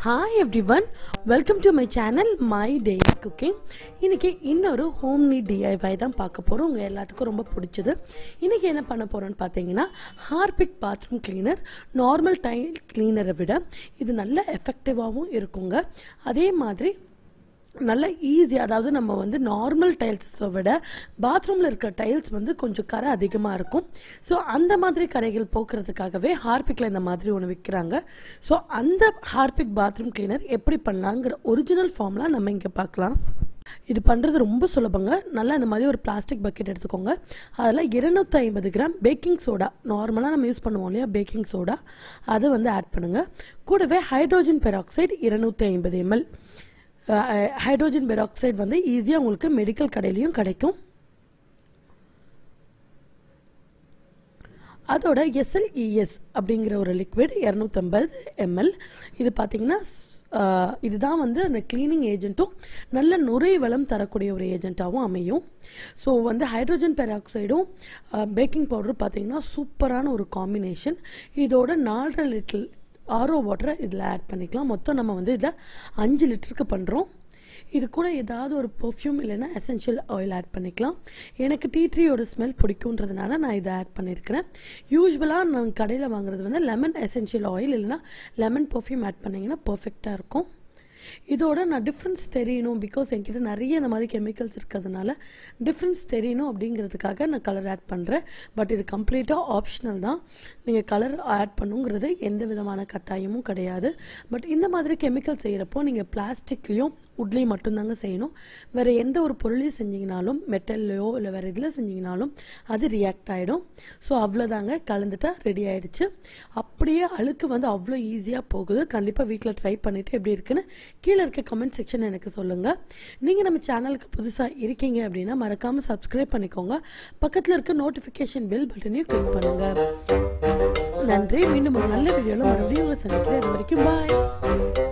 hi everyone welcome to my channel my daily cooking இன்றைக்கி இன்னொரு home NEET டிஐவை தான் பார்க்க போகிறோம் உங்கள் எல்லாத்துக்கும் ரொம்ப பிடிச்சது இன்றைக்கி என்ன பண்ண போகிறோன்னு பார்த்தீங்கன்னா Harpic bathroom cleaner normal tile கிளீனரை விட இது நல்ல எஃபெக்டிவாகவும் இருக்குங்க அதே மாதிரி நல்ல ஈஸி அதாவது நம்ம வந்து நார்மல் டைல்ஸை விட பாத்ரூமில் இருக்கிற டைல்ஸ் வந்து கொஞ்சம் கரை அதிகமாக இருக்கும் ஸோ அந்த மாதிரி கரைகள் போக்குறதுக்காகவே ஹார்பிக்கில் இந்த மாதிரி ஒன்று விற்கிறாங்க ஸோ அந்த ஹார்பிக் பாத்ரூம் கிளீனர் எப்படி பண்ணலாங்கிற ஒரிஜினல் ஃபார்ம்லாம் நம்ம இங்கே பார்க்கலாம் இது பண்ணுறது ரொம்ப சுலபங்க நல்லா இந்த மாதிரி ஒரு பிளாஸ்டிக் பக்கெட் எடுத்துக்கோங்க அதில் இருநூற்றி ஐம்பது கிராம் பேக்கிங் சோடா நார்மலாக நம்ம யூஸ் பண்ணுவோம் இல்லையா பேக்கிங் சோடா அதை வந்து ஆட் பண்ணுங்கள் கூடவே ஹைட்ரோஜன் பெராக்சைடு இருநூற்றி ஐம்பது எம்எல் ஹைட்ரோஜன் பெராக்சைடு வந்து ஈஸியாக உங்களுக்கு மெடிக்கல் கடையிலையும் கிடைக்கும் அதோட எஸ்எல்இஎஸ் அப்படிங்கிற ஒரு லிக்விட் இரநூத்தம்பது எம்எல் இது பார்த்தீங்கன்னா இதுதான் வந்து அந்த க்ளீனிங் ஏஜென்ட்டும் நல்ல நுரைவளம் தரக்கூடிய ஒரு ஏஜென்ட்டாகவும் அமையும் ஸோ வந்து ஹைட்ரோஜன் பெராக்சைடும் பேக்கிங் பவுடரும் பார்த்தீங்கன்னா சூப்பரான ஒரு காம்பினேஷன் இதோட நாலரை லிட்டர் ஆரோ வாட்டரை இதில் ஆட் பண்ணிக்கலாம் மொத்தம் நம்ம வந்து இதில் அஞ்சு லிட்டருக்கு பண்ணுறோம் இது கூட ஏதாவது ஒரு பர்ஃப்யூம் இல்லைன்னா எசென்ஷியல் ஆயில் ஆட் பண்ணிக்கலாம் எனக்கு டீ ட்ரீயோட ஸ்மெல் பிடிக்குன்றதுனால நான் இதை ஆட் பண்ணியிருக்கிறேன் யூஸ்வலாக நான் கடையில் வாங்குறது வந்து லெமன் எசென்ஷியல் ஆயில் இல்லைன்னா லெமன் பர்ஃப்யூம் ஆட் பண்ணிங்கன்னா பர்ஃபெக்டாக இருக்கும் இதோட நான் டிஃப்ரென்ஸ் தெரியணும் பிகாஸ் என்கிட்ட நிறைய இந்த மாதிரி கெமிக்கல்ஸ் இருக்கிறதுனால டிஃப்ரென்ஸ் தெரியணும் அப்படிங்கிறதுக்காக நான் கலர் ஆட் பண்ணுறேன் பட் இது கம்ப்ளீட்டாக ஆப்ஷனல் தான் நீங்கள் கலர் ஆட் பண்ணுங்கிறது எந்த விதமான கட்டாயமும் கிடையாது பட் இந்த மாதிரி கெமிக்கல் செய்கிறப்போ நீங்கள் பிளாஸ்டிக்லேயும் உட்லேயும் மட்டும்தாங்க செய்யணும் வேறு எந்த ஒரு பொருளையும் செஞ்சிங்கனாலும் மெட்டல்லையோ இல்லை வேறு இதில் செஞ்சிங்கனாலும் அது ரியாக்ட் ஆகிடும் ஸோ அவ்வளோதாங்க கலந்துட்டா ரெடி ஆகிடுச்சு அப்படியே அழுக்கு வந்து அவ்வளோ ஈஸியாக போகுது கண்டிப்பாக வீட்டில் ட்ரை பண்ணிவிட்டு எப்படி இருக்குன்னு கீழே இருக்க கமெண்ட் செக்ஷன் எனக்கு சொல்லுங்கள் நீங்கள் நம்ம சேனலுக்கு புதுசாக இருக்கீங்க அப்படின்னா மறக்காமல் சப்ஸ்கிரைப் பண்ணிக்கோங்க பக்கத்தில் இருக்க நோட்டிஃபிகேஷன் பெல் பட்டனையும் கிளிக் பண்ணுங்கள் நன்றி மீண்டும் ஒரு நல்ல வீடியோவில் மறுபடியும் உங்களை சந்திக்கிறேன் அது வரைக்கும் பாய்